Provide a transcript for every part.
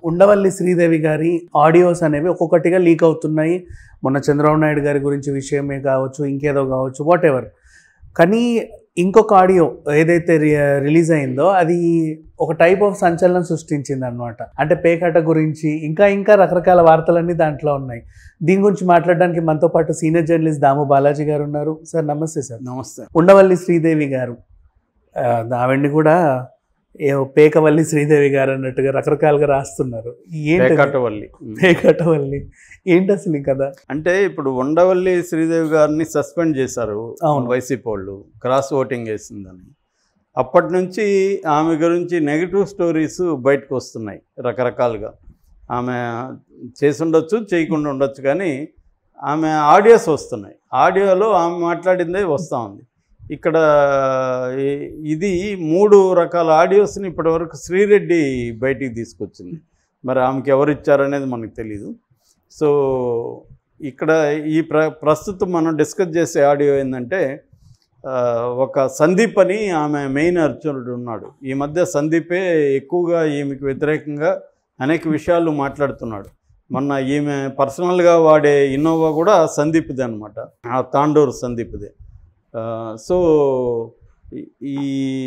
ఉండవల్లి శ్రీదేవి గారి ఆడియోస్ అనేవి ఒక్కొక్కటిగా లీక్ అవుతున్నాయి మొన్న చంద్రబాబు నాయుడు గారి గురించి విషయమే కావచ్చు ఇంకేదో కావచ్చు వాట్ ఎవర్ కానీ ఇంకొక ఆడియో ఏదైతే రి- రిలీజ్ అయిందో అది ఒక టైప్ ఆఫ్ సంచలనం సృష్టించింది అనమాట అంటే పేకాట గురించి ఇంకా ఇంకా రకరకాల వార్తలన్నీ దాంట్లో ఉన్నాయి దీని గురించి మాట్లాడడానికి మనతో పాటు సీనియర్ జర్నలిస్ట్ దాము బాలాజీ గారు ఉన్నారు సార్ నమస్తే సార్ నమస్తే ఉండవల్లి శ్రీదేవి గారు ఆ, ఆవిడ్ని కూడా ఏవో పేకవల్లి శ్రీదేవి గారు అన్నట్టుగా రకరకాలుగా రాస్తున్నారు ఏంటి పేకాటవల్లి పేకటవల్లి ఏంటి అసలు ఈ కథ అంటే ఇప్పుడు ఉండవల్లి శ్రీదేవి గారిని సస్పెండ్ చేశారు అవును. వైసీపీ వాళ్ళు క్రాస్ ఓటింగ్ వేసిందని అప్పటి నుంచి ఆమె గురించి నెగిటివ్ స్టోరీస్ బయటకు వస్తున్నాయి రకరకాలుగా ఆమె చేసి ఉండొచ్చు చేయకుండా ఉండొచ్చు కానీ ఆమె ఆడియోస్ వస్తున్నాయి ఆడియోలో ఆమె మాట్లాడిందే వస్తూ ఉంది ఇక్కడ ఈ- ఇది మూడు రకాల ఆడియోస్ని ఇప్పటివరకు శ్రీరెడ్డి బయటికి తీసుకొచ్చింది మరి ఆమెకి ఎవరు ఇచ్చారనేది మనకు తెలీదు సో ఇక్కడ ఈ ప్ర ప్రస్తుతం మనం డిస్కస్ చేసే ఆడియో ఏంటంటే ఆ, ఒక సందీప్ అని ఆమె మెయిన్ అర్జునుడు ఉన్నాడు ఈ మధ్య సందీపే ఎక్కువగా ఈమెకి వ్యతిరేకంగా అనేక విషయాలు మాట్లాడుతున్నాడు మొన్న ఈమె పర్సనల్గా వాడే ఇన్నోవా కూడా సందీప్ది అనమాట ఆ తాండూరు సందీప్దే ఆ, సో ఈ- ఈ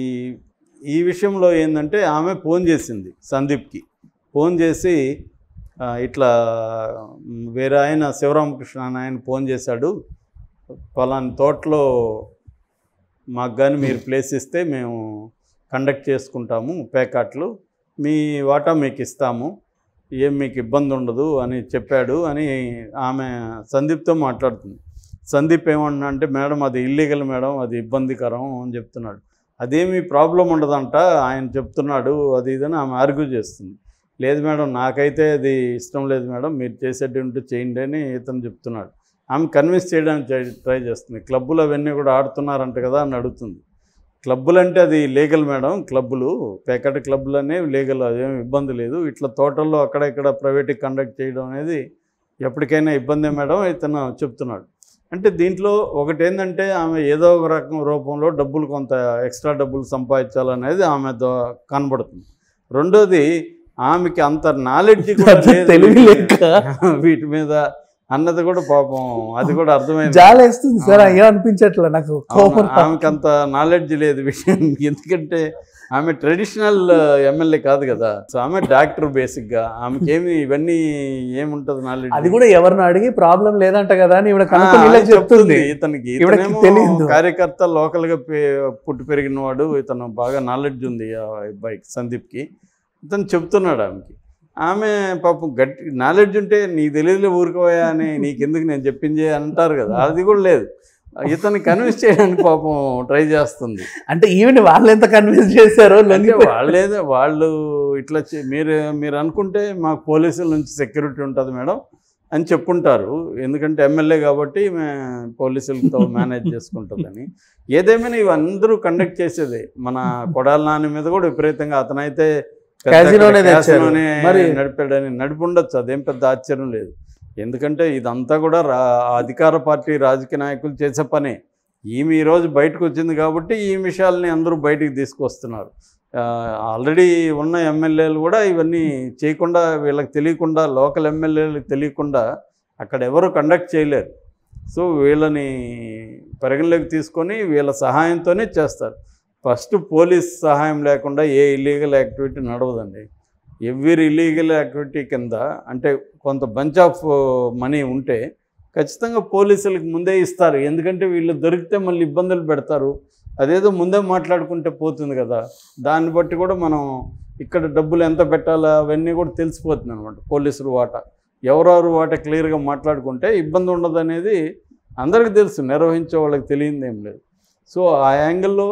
ఈ విషయంలో ఏంటంటే ఆమె ఫోన్ చేసింది సందీప్కి ఫోన్ చేసి ఆ, ఇట్లా మ్, వేరే ఆయన శివరామకృష్ణ అని ఆయన ఫోన్ చేశాడు పలాని తోటలో మాకు కానీ మీరు ప్లేస్ ఇస్తే మేము కండక్ట్ చేసుకుంటాము పేకాట్లు మీ వాటా మీకు ఇస్తాము ఏం మీకు ఇబ్బంది ఉండదు అని చెప్పాడు అని ఆమె సందీప్తో మాట్లాడుతుంది సందీప్ ఏమన్నా అంటే మేడం అది ఇల్లీగల్ మేడం అది ఇబ్బందికరం అని చెప్తున్నాడు అదేమీ ప్రాబ్లం ఉండదంట ఆయన చెప్తున్నాడు అది ఇదని ఆమె ఆర్గ్యూ చేస్తుంది లేదు మేడం నాకైతే అది ఇష్టం లేదు మేడం మీరు చేసేటి ఉంటే చేయండి అని ఇతను చెప్తున్నాడు ఆమె కన్విన్స్ చేయడానికి ట్రై- ట్రై చేస్తుంది క్లబ్బులు అవన్నీ కూడా ఆడుతున్నారంట కదా అని అడుగుతుంది క్లబ్బులు అంటే అది లీగల్ మేడం క్లబ్బులు పేకట క్లబ్బులు అనేవి లీగల్ అదేం ఇబ్బంది లేదు ఇట్లా తోటల్లో అక్కడ ఇక్కడ ప్రైవేట్గా కండక్ట్ చేయడం అనేది ఎప్పటికైనా ఇబ్బందే మేడం ఇతను చెప్తున్నాడు అంటే దీంట్లో ఒకటి ఏంటంటే ఆమె ఏదో ఒక రకం రూపంలో డబ్బులు కొంత ఎక్స్ట్రా డబ్బులు సంపాదించాలనేది ఆమె దో- కనబడుతుంది రెండోది ఆమెకి అంత నాలెడ్జ్ కూడా అంత లేదు తెలివి లేక. వీటి మీద అన్నది కూడా పాపం అది కూడా అర్థమైంది జాలేస్తుంది సార్ అవును. అయ్యో అనిపించట్లే నాకు కోపం అవును, ఆమెకి అంత నాలెడ్జ్ లేదు విషయం ఎందుకంటే ఆమె ట్రెడిషనల్ ఎమ్మెల్యే కాదు కదా సో ఆమె డాక్టర్ బేసిక్గా ఆమెకి ఏమి ఇవన్నీ ఏముంటది నాలెడ్జ్ అది కూడా ఎవరిని అడిగి ప్రాబ్లం లేదంట కదా అని ఇవిడ కనుక్కొని ఇలా చెప్తుంది ఇతనికి ఈవిడకి ఇతనేమో తెలీదు. కార్యకర్త లోకల్ గా పే- పుట్టి పెరిగిన వాడు ఇతను బాగా నాలెడ్జ్ ఉంది ఆ అబ్బాయికి సందీప్కి ఇతను చెప్తున్నాడు ఆమెకి ఆమె పాపం గట్టి నాలెడ్జ్ ఉంటే నీకు తెలియదులే ఊరుకోయా అని నీకెందుకు నేను చెప్పింది అంటారు కదా అది కూడా లేదు ఇతన్ని కన్విన్స్ చేయడానికి పాపం ట్రై చేస్తుంది అంటే ఈవిని వాళ్ళు ఎంత కన్విన్స్ చేశారో అంటే లొంగిపోయి- వాళ్ళేదో వాళ్ళు ఇట్లా చే- మీరు మీరు అనుకుంటే మాకు పోలీసుల నుంచి సెక్యూరిటీ ఉంటుంది మేడం అని చెప్పుంటారు ఎందుకంటే ఎమ్మెల్యే కాబట్టి మే పోలీసులతో మేనేజ్ చేసుకుంటుందని ఏదేమైనా ఇవి అందరూ కండక్ట్ చేసేదే మన కొడాల నాని మీద కూడా విపరీతంగా అతనైతే పెద్ద క్యాసినోనే తెచ్చారు. క్యాసినోనే మరి- నడిపాడని నడిపి ఉండొచ్చు అదేం పెద్ద ఆశ్చర్యం లేదు ఎందుకంటే ఇదంతా కూడా రా అధికార పార్టీ రాజకీయ నాయకులు చేసే పనే ఈమె ఈరోజు బయటకు వచ్చింది కాబట్టి ఈ విషయాల్ని అందరూ బయటికి తీసుకొస్తున్నారు ఆల్రెడీ ఉన్న ఎమ్మెల్యేలు కూడా ఇవన్నీ చేయకుండా వీళ్ళకి తెలియకుండా లోకల్ ఎమ్మెల్యేలకు తెలియకుండా అక్కడ ఎవరు కండక్ట్ చేయలేరు సో వీళ్ళని పరిగణలోకి తీసుకొని వీళ్ళ సహాయంతోనే చేస్తారు ఫస్ట్ పోలీస్ సహాయం లేకుండా ఏ ఇల్లీగల్ యాక్టివిటీ నడవదండి ఎవ్రీ ఇల్లీగల్ యాక్టివిటీ కింద అంటే కొంత బంచ్ ఆఫ్ మనీ ఉంటే ఖచ్చితంగా పోలీసులకు ముందే ఇస్తారు ఎందుకంటే వీళ్ళు దొరికితే మళ్ళీ ఇబ్బందులు పెడతారు అదేదో ముందే మాట్లాడుకుంటే పోతుంది కదా దాన్ని బట్టి కూడా మనం ఇక్కడ డబ్బులు ఎంత పెట్టాలా అవన్నీ కూడా తెలిసిపోతుంది అనమాట పోలీసులు వాట ఎవరెవరు వాట క్లియర్గా మాట్లాడుకుంటే ఇబ్బంది ఉండదు అనేది అందరికీ తెలుసు నిర్వహించే వాళ్ళకి తెలియంది ఏం లేదు సో ఆ యాంగిల్లో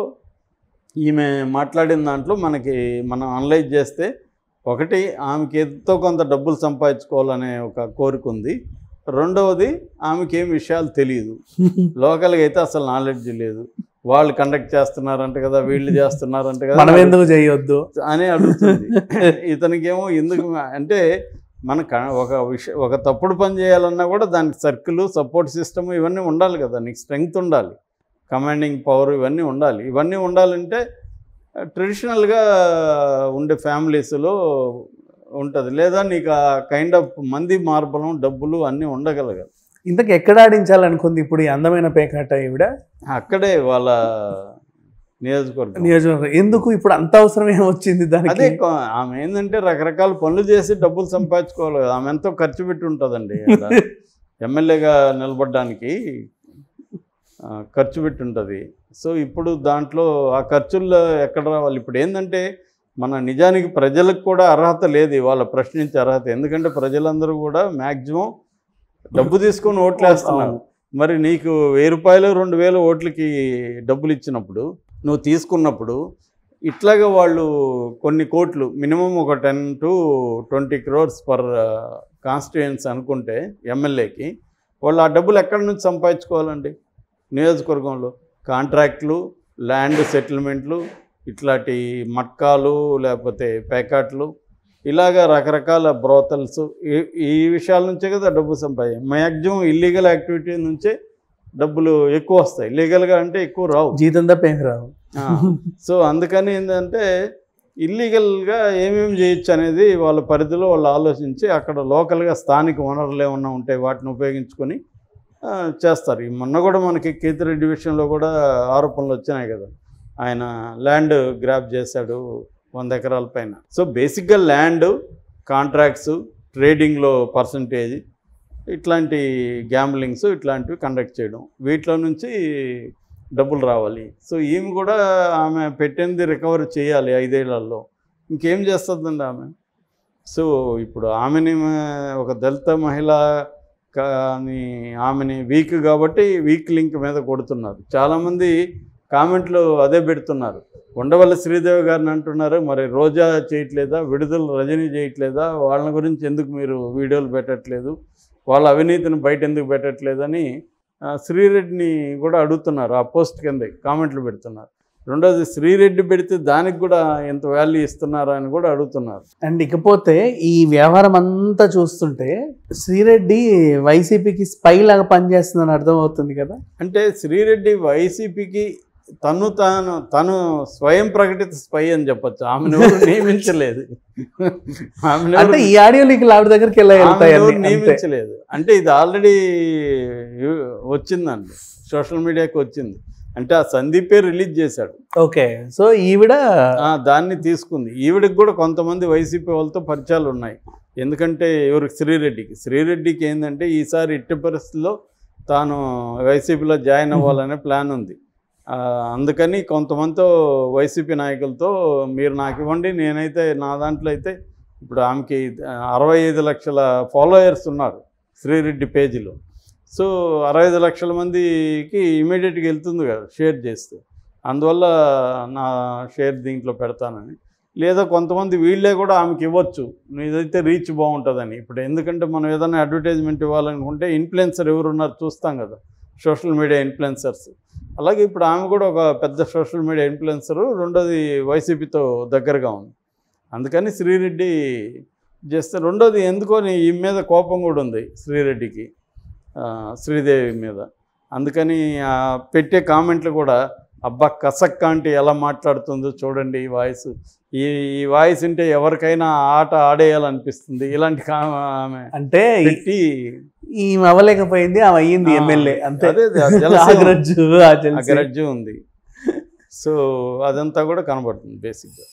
ఈమె మాట్లాడిన దాంట్లో మనకి మనం అనలైజ్ చేస్తే ఒకటి ఆమెకి ఎంతో కొంత డబ్బులు సంపాదించుకోవాలనే ఒక కోరిక ఉంది రెండవది ఆమెకి ఏం విషయాలు తెలియదు లోకల్గా అయితే అసలు నాలెడ్జ్ లేదు వాళ్ళు కండక్ట్ చేస్తున్నారంట కదా వీళ్ళు చేస్తున్నారంట కదా మనం ఎందుకు చేయొద్దు అని అడుగుతుంది ఇతనికేమో ఎందుకు అంటే మన క- ఒక విషయం ఒక తప్పుడు పని చేయాలన్నా కూడా దానికి సర్కిల్ సపోర్ట్ సిస్టమ్ ఇవన్నీ ఉండాలి కదా నీకు స్ట్రెంగ్త్ ఉండాలి కమాండింగ్ పవర్ ఇవన్నీ ఉండాలి ఇవన్నీ ఉండాలంటే ట్రెడిషనల్గా ఉండే ఫ్యామిలీస్లో ఉంటుంది లేదా నీకు ఆ కైండ్ ఆఫ్ మంది మార్బలం డబ్బులు అన్నీ ఉండగలగాలి ఇంతకు ఎక్కడ ఆడించాలనుకుంది ఇప్పుడు ఈ అందమైన పేకాట ఈవిడ అక్కడే వాళ్ళ నియోజకవర్గం నియోజకవర్గం ఎందుకు ఇప్పుడు అంత అవసరం ఏం వచ్చింది అదే దానికి కొ- ఆమె ఏంటంటే రకరకాల పనులు చేసి డబ్బులు సంపాదించుకోవాలి కదా ఆమె ఎంతో ఖర్చు పెట్టి ఉంటుందండి ఆడ. ఎమ్మెల్యేగా నిలబడడానికి ఆ, ఖర్చు పెట్టి ఉంటుంది సో ఇప్పుడు దాంట్లో ఆ ఖర్చుల్లో ఎక్కడ రావాలి ఇప్పుడు ఏంటంటే మన నిజానికి ప్రజలకు కూడా అర్హత లేదు ఇవాళ ప్రశ్నించే అర్హత ఎందుకంటే ప్రజలందరూ కూడా మ్యాక్సిమం డబ్బు తీసుకొని ఓట్లు వేస్తున్నారు మరి నీకు వెయ్యి రూపాయలు రెండు వేలు ఓట్లకి డబ్బులు ఇచ్చినప్పుడు నువ్వు తీసుకున్నప్పుడు ఇట్లాగా వాళ్ళు కొన్ని కోట్లు మినిమం ఒక ten to twenty crores per constituency అనుకుంటే ఎమ్మెల్యేకి వాళ్ళు ఆ డబ్బులు ఎక్కడి నుంచి సంపాదించుకోవాలండి నియోజకవర్గంలో కాంట్రాక్ట్లు ల్యాండ్ సెటిల్మెంట్లు ఇట్లాంటి మట్కాలు లేకపోతే పేకాట్లు ఇలాగా రకరకాల బ్రోతల్స్ ఈ ఈ విషయాల నుంచే కదా డబ్బు సంపాది మ్యాక్సిమం ఇల్లీగల్ యాక్టివిటీ నుంచే డబ్బులు ఎక్కువ వస్తాయి లీగల్గా అంటే ఎక్కువ రావు జీతం తప్ప ఏం రావు ఆ, సో అందుకని ఏంటంటే ఇల్లీగల్గా ఏమేమి చేయొచ్చు అనేది వాళ్ళ పరిధిలో వాళ్ళు ఆలోచించి అక్కడ లోకల్గా స్థానిక వనరులు ఏమన్నా ఉంటే వాటిని ఉపయోగించుకొని ఆ, చేస్తారు ఈ మొన్న కూడా మనకి కేతిరెడ్డి విషయంలో కూడా ఆరోపణలు వచ్చినాయి కదా ఆయన ల్యాండ్ గ్రాప్ చేశాడు వంద ఎకరాల పైన సో బేసిక్గా ల్యాండ్ కాంట్రాక్ట్స్ ట్రేడింగ్లో పర్సంటేజ్ ఇట్లాంటి గ్యాంబ్లింగ్స్ ఇట్లాంటివి కండక్ట్ చేయడం వీటిలో నుంచి డబ్బులు రావాలి సో ఈమె కూడా ఆమె పెట్టింది రికవర్ చేయాలి ఐదేళ్లలో ఇంకేం చేస్తుందండి ఆమె సో ఇప్పుడు ఆమెని మ- ఒక దళిత మహిళ కానీ ఆమెని వీక్ కాబట్టి వీక్ లింక్ మీద కొడుతున్నారు చాలామంది కామెంట్లు అదే పెడుతున్నారు ఉండవల్లి శ్రీదేవి గారిని అంటున్నారు మరి రోజా చేయట్లేదా విడుదల రజనీ చేయట్లేదా వాళ్ళ గురించి ఎందుకు మీరు వీడియోలు పెట్టట్లేదు వాళ్ళ అవినీతిని బయట ఎందుకు పెట్టట్లేదని ఆ, శ్రీరెడ్డిని కూడా అడుగుతున్నారు ఆ పోస్ట్ కింద కామెంట్లు పెడుతున్నారు రెండోది శ్రీరెడ్డి పెడితే దానికి కూడా ఎంత వాల్యూ ఇస్తున్నారా అని కూడా అడుగుతున్నారు అండ్ ఇకపోతే ఈ వ్యవహారం అంతా చూస్తుంటే శ్రీరెడ్డి వైసీపీకి స్పై లాగా పనిచేస్తుందని అర్థం అవుతుంది కదా అంటే శ్రీరెడ్డి వైసీపీకి తను తాను తను స్వయం ప్రకటిత స్పై అని చెప్పొచ్చు ఆమెను ఎవరు నియమించలేదు ఆమెను అంటే ఎవరు- ఈ ఆడియో లీక్ ఆవిడ దగ్గరికి ఎలా వెళ్తాయి ఆమెను ఎవరు అన్ని? అంతే. నియమించలేదు అంటే ఇది ఆల్రెడీ వచ్చిందండి సోషల్ మీడియాకి వచ్చింది అంటే ఆ సందీపే రిలీజ్ చేశాడు ఓకే సో ఈవిడ ఆ, దాన్ని తీసుకుంది ఈవిడికి కూడా కొంతమంది వైసీపీ వాళ్ళతో పరిచయాలు ఉన్నాయి ఎందుకంటే ఎవరికి శ్రీరెడ్డికి శ్రీరెడ్డికి ఏంటంటే ఈసారి ఇట్టి పరిస్థితుల్లో తాను వైసీపీలో జాయిన్ అవ్వాలనే ప్లాన్ ఉంది ఆ, అందుకని కొంతమందితో వైసీపీ నాయకులతో మీరు నాకు ఇవ్వండి నేనైతే నా దాంట్లో అయితే ఇప్పుడు ఆమెకి అరవై ఐదు లక్షల ఫాలోయర్స్ ఉన్నారు శ్రీరెడ్డి పేజీలో సో అరవై ఐదు లక్షల మందికి ఇమీడియట్గా వెళ్తుంది కదా షేర్ చేస్తే అందువల్ల నా షేర్ దీంట్లో పెడతానని లేదా కొంతమంది వీళ్ళే కూడా ఆమెకి ఇవ్వచ్చు ఇదైతే రీచ్ బాగుంటుందని ఇప్పుడు ఎందుకంటే మనం ఏదైనా అడ్వర్టైజ్మెంట్ ఇవ్వాలనుకుంటే ఇన్ఫ్లుయెన్సర్ ఎవరు ఉన్నారు చూస్తాం కదా సోషల్ మీడియా ఇన్ఫ్లుయెన్సర్స్ అలాగే ఇప్పుడు ఆమె కూడా ఒక పెద్ద సోషల్ మీడియా ఇన్ఫ్లుయెన్సరు రెండోది వైసీపీతో దగ్గరగా ఉంది అందుకని శ్రీరెడ్డి చేస్తే రెండోది ఎందుకని ఈ మీద కోపం కూడా ఉంది శ్రీరెడ్డికి ఆ, శ్రీదేవి మీద అందుకని ఆ, పెట్టే కామెంట్లు కూడా అబ్బా కసక్క అంటే ఎలా మాట్లాడుతుందో చూడండి ఈ వాయిస్ ఈ ఈ వాయిస్ ఉంటే ఎవరికైనా ఆట ఆడేయాలనిపిస్తుంది ఇలాంటి కా ఆమె అంటే ఈ- పెట్టి ఈమె అవ్వలేకపోయింది ఆమె అయ్యింది ఆ, ఎమ్మెల్యే అంతే అదే అదే, ఆ jealousy ఆ ఉంది. గ్రడ్జు, ఆ ఆ jealousy. గ్రడ్జ్ ఉంది సో అదంతా కూడా కనబడుతుంది బేసిక్గా